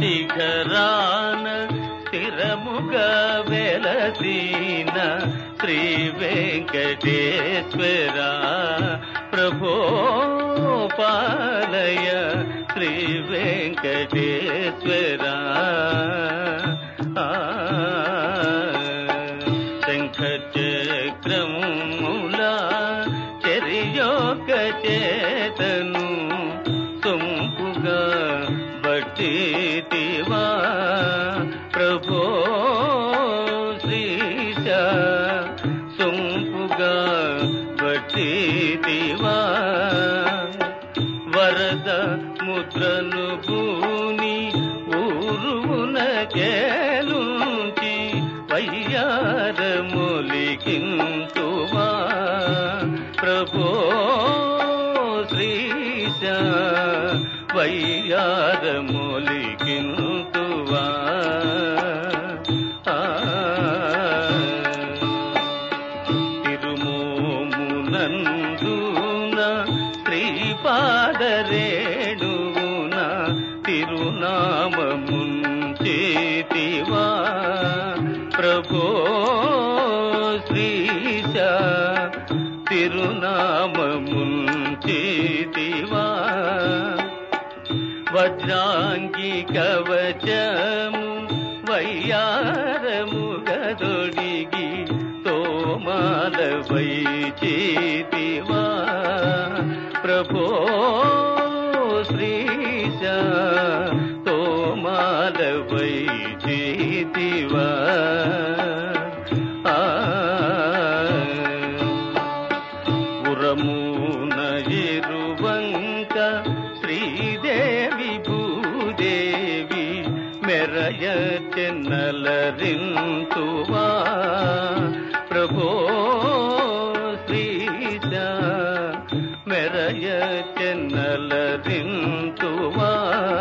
శిఖరాన స్థిరముగా వెలసీన శ్రీ వెంకటేశ్వర ప్రభో పాలయ శ్రీ వెంకటేశ్వర ఆ, శంఖ చక్రములా చెరియొక చేతను సొంపుగా బట్టివా ప్రభో శ్రీశ సొంపుగా బట్టివా వరద ముద్రను భూని ఊరువున కేలుంచి వయ్యార మొలికింతువా ప్రభో శ్రీశ వయ్యార మొలికింతువా ఆ తిరుమోమునందున శ్రీపాదరేణువున తిరునామముంచేతివా ప్రభో శ్రీశ తిరునామముంచేతివా వజ్రాంగి కవచము వయ్యారముగదొడిగి తోమాల వైచేతివా ప్రభో శ్రీశ తోమాల వైచేతివా ఆ ఉరమున ఎరువంక శ్రీదేవి భూదేవి మెరయ చెన్నలరింతువా ప్రభో శ్రీశ మెరయ చెన్నలరింతువా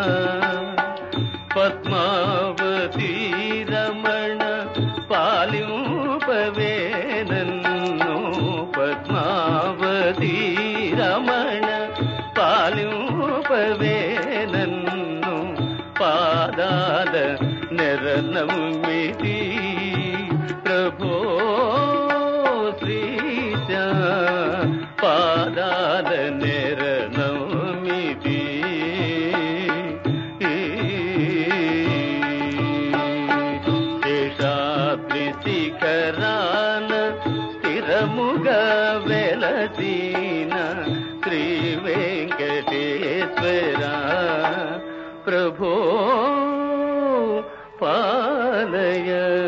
పద్మావతి రమణ పాలింపవే నన్ను పద్మావతి రమణ పాలింపవే నన్ను పాదాల నెరనమిది ప్రభో శ్రీశ పాదాల నెరనమిది శేషాద్రి శిఖరాన స్థిరముగా వెలసీన శ్రీ వెంకటేశ్వర ప్రభో పాలయ